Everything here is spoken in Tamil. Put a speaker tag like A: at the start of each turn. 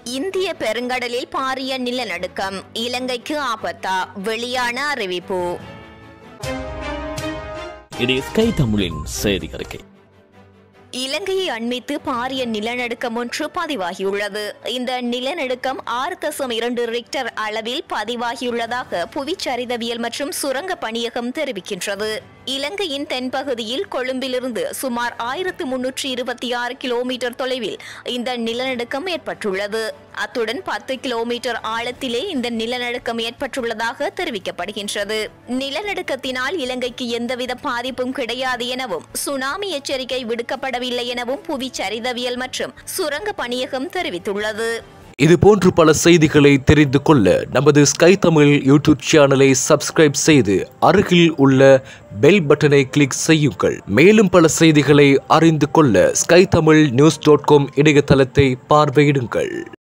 A: இந்திய பெருங்கடலில் பாரிய நிலநடுக்கம் இலங்கைக்கு ஆபத்தா வெளியான அறிவிப்பு
B: இது ஸ்கை தமிழின் செய்தி அறிக்கை
A: இலங்கையை அண்மித்து பாரிய நிலநடுக்கம் ஒன்று பதிவாகியுள்ளது இந்த நிலநடுக்கம் ஆறு தசம் இரண்டு ரிக்டர் அளவில் பதிவாகியுள்ளதாக புவிச்சரிதவியல் மற்றும் சுரங்க பணியகம் தெரிவிக்கின்றது இலங்கையின் தென்பகுதியில் கொழும்பிலிருந்து சுமார் ஆயிரத்து முன்னூற்றி இருபத்தி ஆறு கிலோமீட்டர் தொலைவில் இந்த நிலநடுக்கம் ஏற்பட்டுள்ளது அத்துடன் பத்து கிலோமீட்டர் ஆழத்திலே இந்த நிலநடுக்கம் ஏற்பட்டுள்ளதாக தெரிவிக்கப்படுகின்றது நிலநடுக்கத்தினால் இலங்கைக்கு எந்தவித பாதிப்பும் கிடையாது எனவும் சுனாமி எச்சரிக்கை விடுக்கப்படவில்லை எனவும் புவிச்சரிதவியல் மற்றும் சுரங்க பணியகம் தெரிவித்துள்ளது
C: இது போன்று பல செய்திகளை தெரிந்து கொள்ள நமது ஸ்கை தமிழ் யூடியூப் சேனலை சப்ஸ்கிரைப் செய்து அருகில் உள்ள பெல் பட்டனை கிளிக் செய்யுங்கள் மேலும் பல செய்திகளை அறிந்து கொள்ள Sky Tamil news dot com இணையதளத்தை பார்வையிடுங்கள்